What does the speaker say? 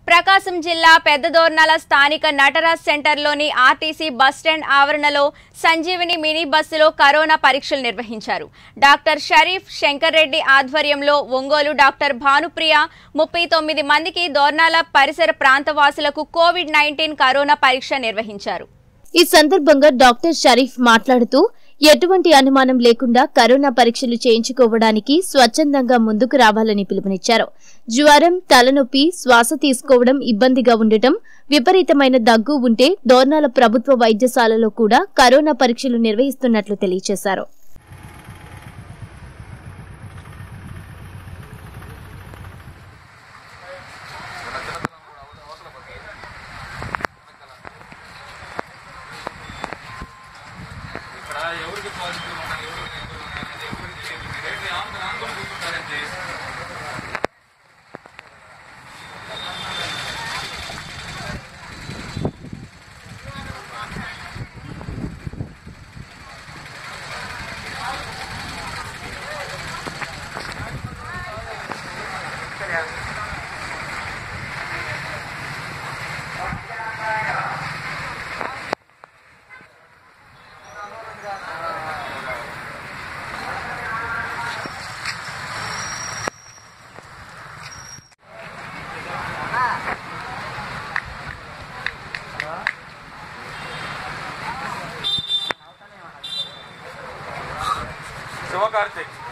ప్రకాశం జిల్లా పెద్దదోర్నాల స్థానిక Nataraj సెంటర్లోని RTC bus stand ఆవరణలో సంజీవిని మినీ బస్సులో కరోనా పరీక్షలు నిర్వహించారు డాక్టర్ షరీఫ్ శంకర్ రెడ్డి ఆధ్వర్యంలో ఒంగోలు డాక్టర్ భానుప్రియ ముప్పై తొమ్మిది మందికి దోర్నాల పరిసర ప్రాంతవాసులకు కోవిడ్ నైన్టీన్ కరోనా పరీక్ష నిర్వహించారు ఈ సందర్భంగా డాక్టర్ షరీఫ్ మాట్లాడుతూ ఎటువంటి అనుమానం లేకుండా కరోనా పరీక్షలు చేయించుకోవడానికి స్వచ్ఛందంగా ముందుకు రావాలని పిలుపునిచ్చారు జ్వరం తలనొప్పి శ్వాస తీసుకోవడం ఇబ్బందిగా ఉండటం విపరీతమైన దగ్గు ఉంటే దోర్నాల ప్రభుత్వ వైద్యశాలలో కూడా కరోనా పరీక్షలు నిర్వహిస్తున్నట్లు తెలియజేశారు ఇక్కడ ఎవరికి పాజిటివ్ ఉన్నాయి ఎవరికి నెగిటివ్ ఉన్నాయి అనేది ఎవరికి తెలియదు మీరు ఏంటి ఆందోళన ఆందోళన కూర్చుంటారండి శివకార్తిక్